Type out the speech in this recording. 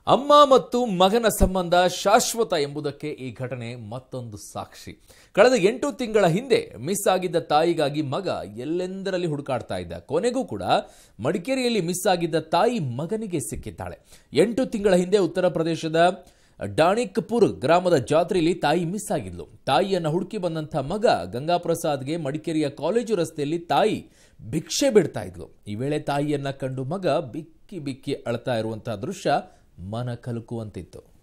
ಅಮ್ಮ ಮತ್ತು ಮಗನ ಸಂಬಂಧ ಶಾಶ್ವತ ಎಂಬುದಕ್ಕೆ ಈ ಘಟನೆ ಮತ್ತೊಂದು ಸಾಕ್ಷಿ ಕಳೆದ ಎಂಟು ತಿಂಗಳ ಹಿಂದೆ ಮಿಸ್ ಆಗಿದ್ದ ತಾಯಿಗಾಗಿ ಮಗ ಎಲ್ಲೆಂದರಲ್ಲಿ ಹುಡುಕಾಡ್ತಾ ಇದ್ದ ಕೊನೆಗೂ ಕೂಡ ಮಡಿಕೇರಿಯಲ್ಲಿ ಮಿಸ್ ಆಗಿದ್ದ ತಾಯಿ ಮಗನಿಗೆ ಸಿಕ್ಕಿದ್ದಾಳೆ ಎಂಟು ತಿಂಗಳ ಹಿಂದೆ ಉತ್ತರ ಪ್ರದೇಶದ ಡಾಣಿಕ್ಪುರ್ ಗ್ರಾಮದ ಜಾತ್ರೆಯಲ್ಲಿ ತಾಯಿ ಮಿಸ್ ಆಗಿದ್ಲು ತಾಯಿಯನ್ನ ಹುಡುಕಿ ಬಂದಂಥ ಮಗ ಗಂಗಾಪ್ರಸಾದ್ಗೆ ಮಡಿಕೇರಿಯ ಕಾಲೇಜು ರಸ್ತೆಯಲ್ಲಿ ತಾಯಿ ಭಿಕ್ಷೆ ಬಿಡ್ತಾ ಇದ್ಲು ಈ ವೇಳೆ ತಾಯಿಯನ್ನ ಕಂಡು ಮಗ ಬಿಕ್ಕಿ ಬಿಕ್ಕಿ ಅಳ್ತಾ ಇರುವಂತಹ ದೃಶ್ಯ ಮನ ಕಲುಕುವಂತಿತ್ತು